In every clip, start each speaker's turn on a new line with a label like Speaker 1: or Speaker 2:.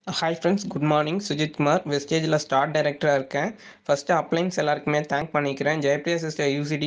Speaker 1: hi friends good morning Sujith Kumar வெஸ்டேஜில் star டைரக்டராக இருக்கேன் ஃபஸ்ட்டு அப்ளைன்ஸ் எல்லாருக்குமே தேங்க் பண்ணிக்கிறேன் Jayapriya sister UCD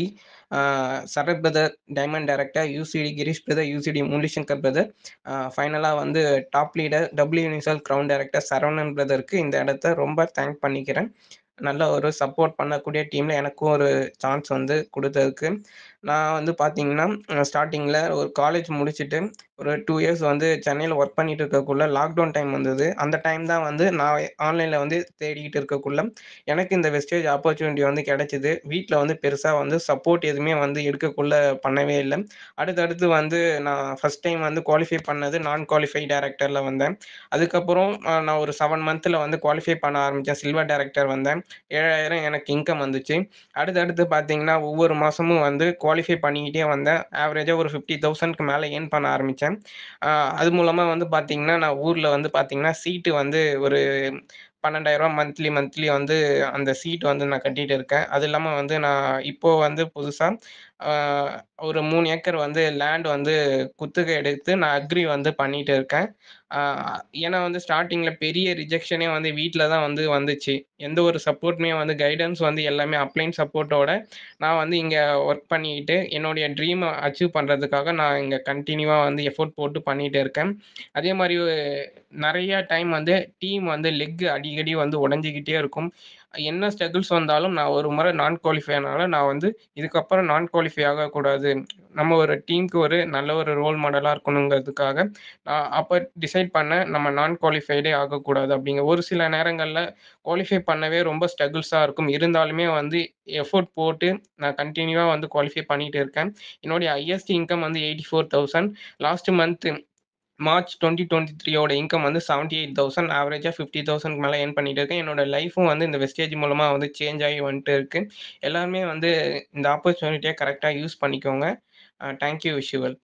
Speaker 1: Sarath brother diamond director UCD Girish brother UCD Muralishankar brother ஃபைனலாக வந்து டாப் லீடர் டபிள்யூ யூனிசல் க்ரௌன் டைரக்டர் சரவணன் பிரதருக்கு இந்த இடத்த ரொம்ப தேங்க் பண்ணிக்கிறேன் நல்ல ஒரு சப்போர்ட் பண்ணக்கூடிய டீமில் எனக்கும் ஒரு சான்ஸ் வந்து கொடுத்ததுக்கு நான் வந்து பார்த்தீங்கன்னா ஸ்டார்டிங்கில் ஒரு காலேஜ் முடிச்சுட்டு ஒரு டூ இயர்ஸ் வந்து சென்னையில் ஒர்க் பண்ணிட்டு இருக்கக்குள்ள லாக்டவுன் டைம் வந்தது அந்த டைம் தான் வந்து நான் ஆன்லைனில் வந்து தேடிக்கிட்டு இருக்கக்குள்ள எனக்கு இந்த வெஸ்டேஜ் ஆப்பர்ச்சுனிட்டி வந்து கிடைச்சிது வீட்டில் வந்து பெருசாக வந்து சப்போர்ட் எதுவுமே வந்து எடுக்கக்குள்ள பண்ணவே இல்லை அடுத்தடுத்து வந்து நான் ஃபஸ்ட் டைம் வந்து குவாலிஃபை பண்ணது நான் குவாலிஃபை டேரக்டரில் வந்தேன் அதுக்கப்புறம் நான் ஒரு செவன் மந்தில் வந்து குவாலிஃபை பண்ண ஆரம்பித்தேன் சில்வர் டேரக்டர் வந்தேன் ஏழாயிரம் எனக்கு இன்கம் வந்துச்சு அடுத்தடுத்து பார்த்தீங்கன்னா ஒவ்வொரு மாதமும் வந்து குவாலிஃபை பண்ணிக்கிட்டே வந்தேன் ஆவரேஜாக ஒரு ஃபிஃப்டி தௌசண்ட்க்கு மேலே ஏர்ன் பண்ண ஆரம்பித்தேன் அது மூலமாக வந்து பார்த்தீங்கன்னா நான் ஊரில் வந்து பார்த்தீங்கன்னா சீட்டு வந்து ஒரு பன்னெண்டாயிரரூவா மந்த்லி மந்த்லி வந்து அந்த சீட் வந்து நான் கட்டிகிட்டு இருக்கேன் அது இல்லாமல் வந்து நான் இப்போது வந்து புதுசாக ஒரு மூணு ஏக்கர் வந்து லேண்ட் வந்து குத்தகை எடுத்து நான் அக்ரி வந்து பண்ணிகிட்டு இருக்கேன் ஏன்னா வந்து ஸ்டார்டிங்கில் பெரிய ரிஜெக்ஷனே வந்து வீட்டில் தான் வந்து வந்துச்சு எந்த ஒரு சப்போர்ட்டுமே வந்து கைடன்ஸ் வந்து எல்லாமே அப்ளைன் சப்போர்ட்டோட நான் வந்து இங்கே ஒர்க் பண்ணிக்கிட்டு என்னுடைய ட்ரீமை அச்சீவ் பண்ணுறதுக்காக நான் இங்கே கண்டினியூவாக வந்து எஃபோர்ட் போட்டு பண்ணிகிட்டு இருக்கேன் அதே மாதிரி நிறைய டைம் வந்து டீம் வந்து லெக் அடிக்கடி வந்து உடஞ்சிக்கிட்டே இருக்கும் என்ன ஸ்ட்ரகிள்ஸ் வந்தாலும் நான் ஒரு முறை நான் குவாலிஃபை ஆனால நான் வந்து இதுக்கப்புறம் நான் குவாலிஃபை ஆகக்கூடாது நம்ம ஒரு டீமுக்கு ஒரு நல்ல ஒரு ரோல் மாடலாக இருக்கணுங்கிறதுக்காக நான் அப்போ டிசைட் பண்ணேன் நம்ம நான் குவாலிஃபைடே ஆகக்கூடாது அப்படிங்க ஒரு சில நேரங்களில் குவாலிஃபை பண்ணவே ரொம்ப ஸ்ட்ரகிள்ஸாக இருக்கும் இருந்தாலுமே வந்து எஃபோர்ட் போட்டு நான் கண்டினியூவாக வந்து குவாலிஃபை பண்ணிகிட்டு இருக்கேன் என்னுடைய ஹையஸ்ட் இன்கம் வந்து eighty four thousand last month March twenty twenty த்ரீயோட இன்கம் வந்து செவன்ட்டி எயிட் தௌசண்ட் ஆவரேஜாக ஃபிஃப்டி தௌசண்ட் மேலே ஏர்ன் பண்ணிட்டு இருக்கேன் என்னோட லைஃப்பும் வந்து இந்த வெஸ்டேஜ் மூலமாக வந்து சேஞ்ச் ஆகி வந்துட்டு இருக்கு எல்லாருமே வந்து இந்த ஆப்பர்ச்சுனிட்டியை கரெக்டாக யூஸ் பண்ணிக்கோங்க தேங்க்யூ விஷுவல்